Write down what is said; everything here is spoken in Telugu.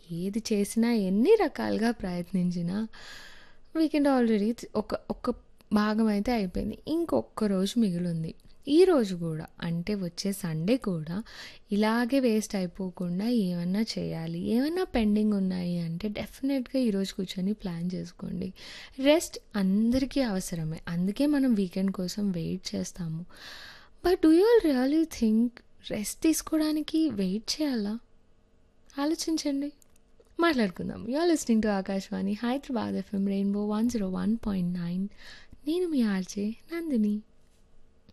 ఏది చేసినా ఎన్ని రకాలుగా ప్రయత్నించినా వీకెండ్ ఆల్రెడీ ఒక ఒక భాగం అయితే అయిపోయింది ఇంకొక రోజు మిగిలింది ఈ రోజు కూడా అంటే వచ్చే సండే కూడా ఇలాగే వేస్ట్ అయిపోకుండా ఏమన్నా చేయాలి ఏమన్నా పెండింగ్ ఉన్నాయి అంటే డెఫినెట్గా ఈరోజు కూర్చొని ప్లాన్ చేసుకోండి రెస్ట్ అందరికీ అవసరమే అందుకే మనం వీకెండ్ కోసం వెయిట్ చేస్తాము but do you really think rest తీసుకోవడానికి వెయిట్ చేయాలా ఆలోచించండి మాట్లాడుకుందాం you listening to Akashvani Hyderabad FM rainbow one zero one point nine నేను మీ ఆర్జే నందిని